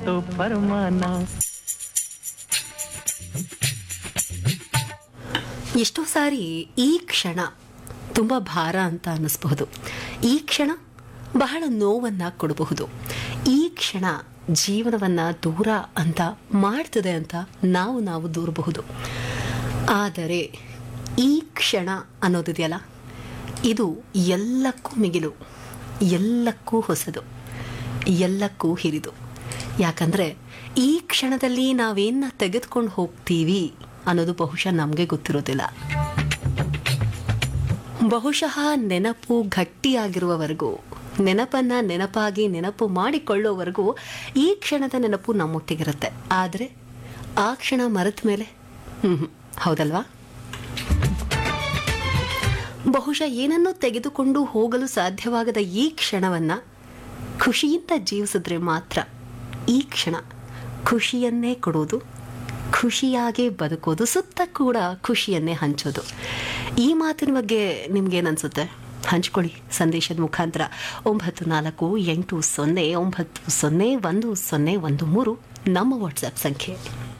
तो फरमाना ಎಷ್ಟೋ ಸಾರಿ ಈ ಕ್ಷಣ ತುಂಬ ಭಾರ ಅಂತ ಅನ್ನಿಸ್ಬಹುದು ಈ ಕ್ಷಣ ಬಹಳ ನೋವನ್ನ ಕೊಡಬಹುದು ಈ ಕ್ಷಣ ಜೀವನವನ್ನ ದೂರ ಅಂತ ಮಾಡ್ತದೆ ಅಂತ ನಾವು ನಾವು ದೂರಬಹುದು ಆದರೆ ಈ ಕ್ಷಣ ಅನ್ನೋದಿದೆಯಲ್ಲ ಇದು ಎಲ್ಲಕ್ಕೂ ಮಿಗಿಲು ಎಲ್ಲಕ್ಕೂ ಹೊಸದು ಎಲ್ಲಕ್ಕೂ ಹಿರಿದು ಯಾಕಂದ್ರೆ ಈ ಕ್ಷಣದಲ್ಲಿ ನಾವೇನ ತೆಗೆದುಕೊಂಡು ಹೋಗ್ತೀವಿ ಅನ್ನೋದು ಬಹುಶಃ ನಮಗೆ ಗೊತ್ತಿರೋದಿಲ್ಲ ಬಹುಶಃ ನೆನಪು ಗಟ್ಟಿಯಾಗಿರುವವರೆಗೂ ನೆನಪನ್ನ ನೆನಪಾಗಿ ನೆನಪು ಮಾಡಿಕೊಳ್ಳೋವರೆಗೂ ಈ ಕ್ಷಣದ ನೆನಪು ನಮ್ಮೊಟ್ಟಿಗಿರುತ್ತೆ ಆದರೆ ಆ ಕ್ಷಣ ಮರೆತ ಮೇಲೆ ಹ್ಮ್ ಹೌದಲ್ವಾ ಬಹುಶಃ ಏನನ್ನೂ ತೆಗೆದುಕೊಂಡು ಹೋಗಲು ಸಾಧ್ಯವಾಗದ ಈ ಕ್ಷಣವನ್ನ ಖುಷಿಯಿಂದ ಜೀವಿಸಿದ್ರೆ ಮಾತ್ರ ಈ ಕ್ಷಣ ಖುಷಿಯನ್ನೇ ಕೊಡೋದು ಖುಷಿಯಾಗಿ ಬದುಕೋದು ಸುತ್ತ ಕೂಡ ಖುಷಿಯನ್ನೇ ಹಂಚೋದು ಈ ಮಾತಿನ ಬಗ್ಗೆ ನಿಮ್ಗೇನನ್ಸುತ್ತೆ ಹಂಚ್ಕೊಳ್ಳಿ ಸಂದೇಶದ ಮುಖಾಂತರ ಒಂಬತ್ತು ನಾಲ್ಕು ಎಂಟು ಸೊನ್ನೆ ಒಂಬತ್ತು ಸೊನ್ನೆ ಒಂದು ಸೊನ್ನೆ ಒಂದು ಮೂರು ನಮ್ಮ ವಾಟ್ಸಪ್ ಸಂಖ್ಯೆ